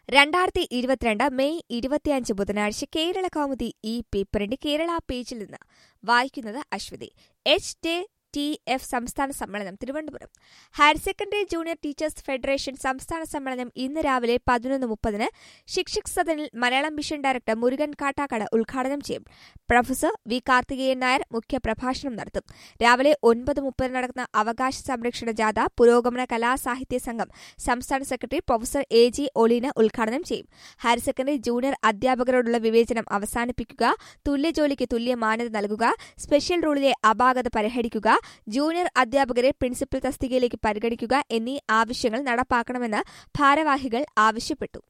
രണ്ടായിരത്തി ഇരുപത്തിരണ്ട് മെയ് ഇരുപത്തിയഞ്ച് ബുധനാഴ്ച കേരള കൗമുദി ഈ പേപ്പറിന്റെ കേരള പേജിൽ നിന്ന് വായിക്കുന്നത് Aswathy H D T F സംസ്ഥാന സമ്മേളനം Thiruvananthapuram higher secondary junior teachers federation സംസ്ഥാന സമ്മേളനം ഇന്ന് രാവിലെ പതിനൊന്ന് മുപ്പതിന് ശിക്ഷക് സദനിൽ മലയാളം മിഷൻ ഡയറക്ടർ മുരുകൻ കാട്ടാക്കട ഉദ്ഘാടനം ചെയ്യും പ്രൊഫസർ വി കാർത്തികേയൻ നായർ മുഖ്യ പ്രഭാഷണം നടത്തും രാവിലെ ഒൻപത് മുപ്പതിന് നടക്കുന്ന അവകാശ സംരക്ഷണ ജാഥ പുരോഗമന കലാസാഹിത്യ സംഘം സംസ്ഥാന secretary professor A G Oleena ഉദ്ഘാടനം ചെയ്യും ഹയർ സെക്കൻഡറി ജൂനിയർ അധ്യാപകരോടുള്ള വിവേചനം അവസാനിപ്പിക്കുക തുല്യ ജോലിക്ക് തുല്യ മാന്യത നൽകുക സ്പെഷ്യൽ റൂളിലെ അപാകത പരിഹരിക്കുക ജൂനിയർ അധ്യാപകരെ പ്രിൻസിപ്പൽ തസ്തികയിലേക്ക് പരിഗണിക്കുക എന്നീ ആവശ്യങ്ങൾ നടപ്പാക്കണമെന്ന് ഭാരവാഹികൾ ആവശ്യപ്പെട്ടു